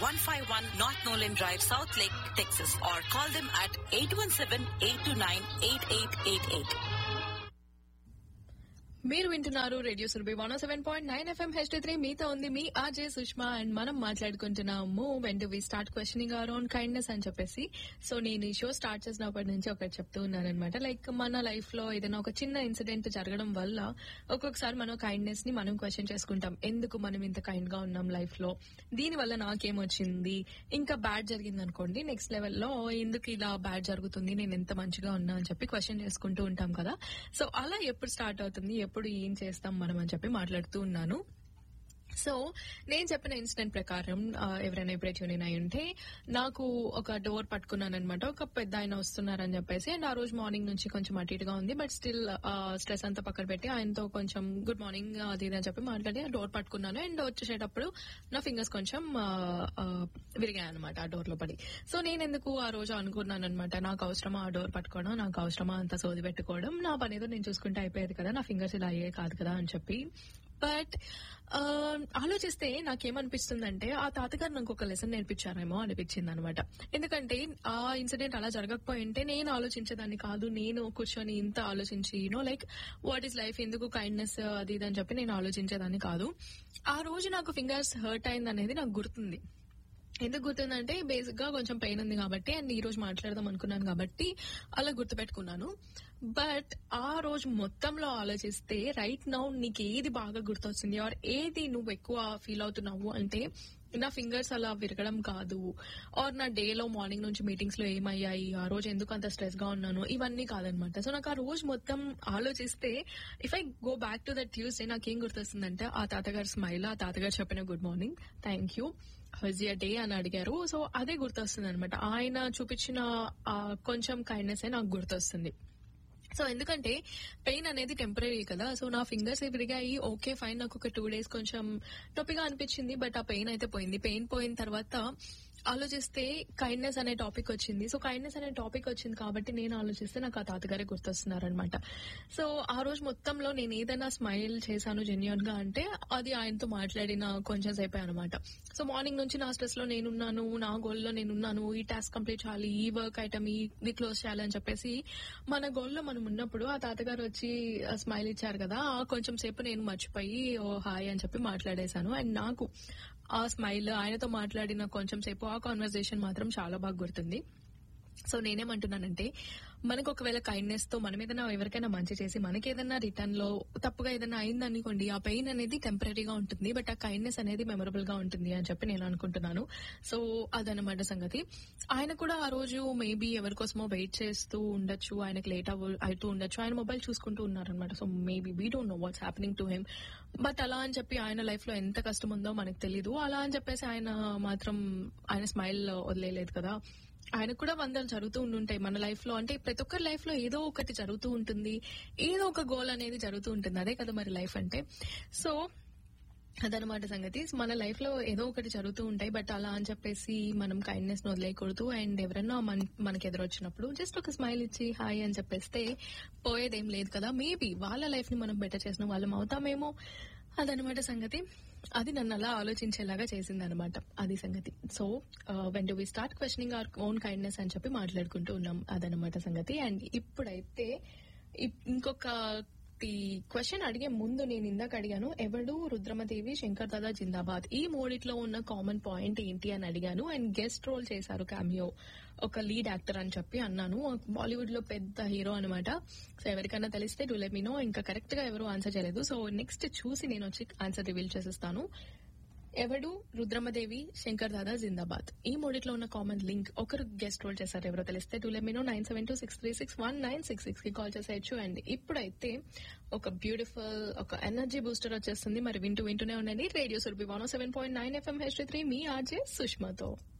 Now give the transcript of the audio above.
151 North Nolan Drive, South Lake, Texas or call them at 817-829-8888. మీరు వింటున్నారు radio Surabhi one seven point nine FM HD three మీతో ఉంది మీ RJ Sushma and మనం మాట్లాడుకుంటున్నాము when do we start questioning our own kindness అని చెప్పేసి so నేను ఈ షో స్టార్ట్ చేసినప్పటి నుంచి ఒకటి చెప్తూ ఉన్నాను అనమాట లైక్ మన లైఫ్ లో ఏదైనా ఒక చిన్న ఇన్సిడెంట్ జరగడం వల్ల ఒక్కొక్కసారి మనం కైండ్నెస్ ని మనం క్వశ్చన్ చేసుకుంటాం ఎందుకు మనం ఇంత కైండ్ గా ఉన్నాం లైఫ్ లో దీని వల్ల నాకేమొచ్చింది ఇంకా బ్యాడ్ జరిగింది అనుకోండి నెక్స్ట్ లెవెల్లో ఎందుకు ఇలా బ్యాడ్ జరుగుతుంది నేను ఎంత మంచిగా ఉన్నా అని చెప్పి క్వశ్చన్ చేసుకుంటూ ఉంటాం కదా సో అలా ఎప్పుడు స్టార్ట్ అవుతుంది ఎప్పుడు ఏం చేస్తాం మనం అని చెప్పి మాట్లాడుతూ ఉన్నాను సో నేను చెప్పిన ఇన్సిడెంట్ ప్రకారం ఆ, ఎవరైనా ఎప్పుడే ట్యూన్ అయి ఉంటే నాకు ఒక డోర్ పట్టుకున్నాను అనమాట ఒక పెద్ద ఆయన వస్తున్నారని చెప్పేసి అండ్ ఆ రోజు మార్నింగ్ నుంచి కొంచెం అటు ఇటుగా ఉంది బట్ స్టిల్ స్ట్రెస్ అంతా పక్కన పెట్టి ఆయనతో కొంచెం గుడ్ మార్నింగ్ అది ఇది అని చెప్పి మాట్లాడి ఆ డోర్ పట్టుకున్నాను అండ్ వచ్చేసేటప్పుడు నా ఫింగర్స్ కొంచెం ఆ, ఆ, విరిగాయి అనమాట ఆ డోర్ లో పడి సో నేను ఎందుకు ఆ రోజు అనుకున్నాను అనమాట నాకు అవసరమా ఆ డోర్ పట్టుకోవడం నాకు అవసరమా అంత సోది పెట్టుకోవడం నా పని ఏదో నేను చూసుకుంటే అయిపోయేది కదా నా ఫింగర్స్ ఇలా అయ్యే కాదు కదా అని చెప్పి బట్ ఆలోచిస్తే నాకేమనిపిస్తుందంటే ఆ తాతగారు నాకు ఒక లెసన్ నేర్పించారేమో అనిపించింది అనమాట ఎందుకంటే ఆ ఇన్సిడెంట్ అలా జరగకపోయి ఉంటే నేను ఆలోచించేదాన్ని కాదు నేను కూర్చొని ఇంత ఆలోచించి you know like what is life ఎందుకు కైండ్నెస్ అది ఇది అని చెప్పి నేను ఆలోచించేదాన్ని కాదు ఆ రోజు నాకు ఫింగర్స్ హర్ట్ అయింది అనేది నాకు గుర్తుంది ఎందుకు గుర్తుందంటే బేసిక్ గా కొంచెం పెయిన్ ఉంది కాబట్టి అండ్ ఈ రోజు మాట్లాడదాం అనుకున్నాను కాబట్టి అలా గుర్తుపెట్టుకున్నాను బట్ ఆ రోజు మొత్తంలో ఆలోచిస్తే రైట్ నౌ నీకు ఏది బాగా గుర్తొస్తుంది ఆర్ ఏది నువ్వు ఎక్కువ ఫీల్ అవుతున్నావు అంటే నా ఫింగర్స్ అలా విరగడం కాదు ఆర్ నా డే లో మార్నింగ్ నుంచి మీటింగ్స్ లో ఏమయ్యాయి ఆ రోజు ఎందుకు అంత స్ట్రెస్ గా ఉన్నాను ఇవన్నీ కాదనమాట సో నాకు ఆ రోజు మొత్తం ఆలోచిస్తే if I go back to that Tuesday నాకేం గుర్తొస్తుందంటే ఆ తాతగారి స్మైల్ ఆ తాతగారు చెప్పిన good morning thank you how's your day అని అడిగారు సో అదే గుర్తొస్తుంది అనమాట ఆయన చూపించిన ఆ కొంచెం కైండ్నెస్ నాకు గుర్తొస్తుంది సో ఎందుకంటే పెయిన్ అనేది టెంపరీ కదా సో నా ఫింగర్స్ విరిగాయి ఓకే ఫైన్ నాకు ఒక టూ డేస్ కొంచెం నొప్పిగా అనిపించింది బట్ ఆ పెయిన్ అయితే పోయింది పెయిన్ పోయిన తర్వాత ఆలోచిస్తే కైండ్నెస్ అనే టాపిక్ వచ్చింది సో కైండ్నెస్ అనే టాపిక్ వచ్చింది కాబట్టి నేను ఆలోచిస్తే నాకు ఆ తాతగారే గుర్తొస్తున్నారనమాట సో ఆ రోజు మొత్తంలో నేను ఏదైనా స్మైల్ చేశాను జెన్యున్ గా అంటే అది ఆయనతో మాట్లాడిన కొంచెం సేపే అనమాట సో మార్నింగ్ నుంచి నా స్ట్రెస్ లో నేనున్నాను నా గోల్ లో నేనున్నాను ఈ టాస్క్ కంప్లీట్ చేయాలి ఈ వర్క్ ఐటమ్ ఇది క్లోజ్ చేయాలి అని చెప్పేసి మన గోల్ లో మనం ఉన్నప్పుడు ఆ తాతగారు వచ్చి స్మైల్ ఇచ్చారు కదా ఆ కొంచెం సేపు నేను మర్చిపోయి ఓ హాయ్ అని చెప్పి మాట్లాడేశాను అండ్ నాకు ఆ స్మైల్ ఆయనతో మాట్లాడిన కొంచెం సేపు ఆ కాన్వర్సేషన్ మాత్రం చాలా బాగా గుర్తుంది సో నేనేమంటున్నానంటే మనకు ఒకవేళ కైండ్నెస్ తో మనం ఏదైనా ఎవరికైనా మంచి చేసి మనకి ఏదైనా రిటర్న్ లో తప్పుగా ఏదైనా అయిందనుకోండి ఆ పెయిన్ అనేది టెంపరీగా ఉంటుంది బట్ ఆ కైండ్నెస్ అనేది మెమరబుల్ గా ఉంటుంది అని చెప్పి నేను అనుకుంటున్నాను సో అదనమాట సంగతి ఆయన కూడా ఆ రోజు మేబీ ఎవరికోసమో వెయిట్ చేస్తూ ఉండొచ్చు ఆయనకు లేట్ అవ్వ అవుతూ ఉండొచ్చు ఆయన మొబైల్ చూసుకుంటూ ఉన్నారనమాట so maybe we don't know what's happening to him but అలా అని చెప్పి ఆయన లైఫ్ లో ఎంత కష్టం ఉందో మనకు తెలియదు అలా అని చెప్పేసి ఆయన మాత్రం ఆయన స్మైల్ వదిలేదు కదా ఆయనకు కూడా వందలు జరుగుతూ ఉండుంటాయి మన లైఫ్ లో అంటే ప్రతి ఒక్కరి లైఫ్ లో ఏదో ఒకటి జరుగుతూ ఉంటుంది ఏదో ఒక గోల్ అనేది జరుగుతూ ఉంటుంది అదే కదా మరి లైఫ్ అంటే సో అదనమాట సంగతి మన లైఫ్ లో ఏదో ఒకటి జరుగుతూ ఉంటాయి బట్ అలా అని చెప్పేసి మనం కైండ్నెస్ వదిలేయకూడదు అండ్ ఎవరన్నా మన మనకి ఎదురొచ్చినప్పుడు జస్ట్ ఒక స్మైల్ ఇచ్చి హాయ్ అని చెప్పేస్తే పోయేదేం లేదు కదా మేబీ వాళ్ళ లైఫ్ ని మనం బెటర్ చేసిన వాళ్ళం అవుతామేమో అదనమాట సంగతి అది నన్ను అలా ఆలోచించేలాగా చేసింది అనమాట అది సంగతి so when do we start questioning our own kindness అని చెప్పి మాట్లాడుకుంటూ ఉన్నాం అదనమాట సంగతి అండ్ ఇప్పుడైతే ఇప్- ఇంకొక క్వశ్చన్ అడిగే ముందు నేను ఇందాక అడిగాను ఎవడు రుద్రమదేవి శంకర్ దాదా జిందాబాద్ ఈ మూడిట్లో ఉన్న కామన్ పాయింట్ ఏంటి అని అడిగాను అండ్ గెస్ట్ రోల్ చేశారు క్యామియో ఒక లీడ్ యాక్టర్ అని చెప్పి అన్నాను బాలీవుడ్ లో పెద్ద హీరో అనమాట సో ఎవరికైనా తెలిస్తే డూ లెట్ మీ నో ఇంకా కరెక్ట్ గా ఎవరు ఆన్సర్ చేయలేదు సో నెక్స్ట్ చూసి నేను వచ్చి ఆన్సర్ రివీల్ చేసేస్తాను ఎవడు రుద్రమదేవి శంకర్ దాదా జిందాబాద్ ఈ మూడిట్లో ఉన్న కామన్ లింక్ ఒకరు గెస్ట్ రోల్ చేశారు ఎవరో తెలిస్తే టూ లెమినో nine seven two six three six one nine six six కి కాల్ చేసేయచ్చు అండ్ ఇప్పుడైతే ఒక బ్యూటిఫుల్ ఒక ఎనర్జీ బూస్టర్ వచ్చేస్తుంది మరి వింటూ వింటూనే ఉండండి radio Surabhi one seven point nine FM H three మీ ఆర్జే సుష్మాతో